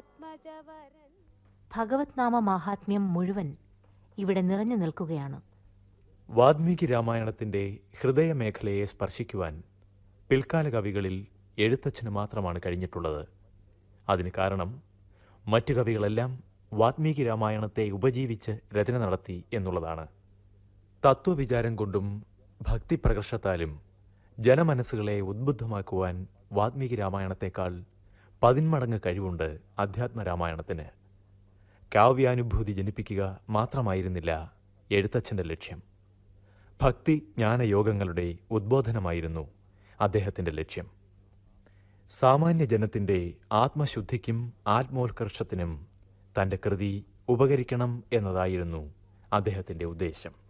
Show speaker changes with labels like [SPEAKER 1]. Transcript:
[SPEAKER 1] ആത്മജവരൻ
[SPEAKER 2] ഭഗവത് നാമ മാഹാത്മ്യം മുഴുവൻ ഇവിടെ നിറഞ്ഞു നിൽക്കുകയാണ്
[SPEAKER 3] വാൽമീകി രാമായണത്തിന്റെ ഹൃദയമേഖലയെ സ്പർശിക്കുവാൻ പിൽക്കാല കവികളിൽ എഴുത്തച്ഛന് മാത്രമാണ് കഴിഞ്ഞിട്ടുള്ളത് അതിന് കാരണം മറ്റു കവികളെല്ലാം വാൽമീകി രാമായണത്തെ ഉപജീവിച്ച് രചന നടത്തി എന്നുള്ളതാണ് തത്വവിചാരം കൊണ്ടും ഭക്തിപ്രകർഷത്താലും ജനമനസ്സുകളെ ഉദ്ബുദ്ധമാക്കുവാൻ വാൽമീകി രാമായണത്തെക്കാൾ പതിന്മടങ്ങ് കഴിവുണ്ട് അധ്യാത്മ രാമായണത്തിന് കാവ്യാനുഭൂതി ജനിപ്പിക്കുക മാത്രമായിരുന്നില്ല എഴുത്തച്ഛന്റെ ലക്ഷ്യം ഭക്തി ജ്ഞാനയോഗങ്ങളുടെ ഉദ്ബോധനമായിരുന്നു അദ്ദേഹത്തിന്റെ ലക്ഷ്യം സാമാന്യ ജനത്തിന്റെ ആത്മശുദ്ധിക്കും ആത്മോത്കർഷത്തിനും തന്റെ കൃതി ഉപകരിക്കണം എന്നതായിരുന്നു അദ്ദേഹത്തിന്റെ ഉദ്ദേശം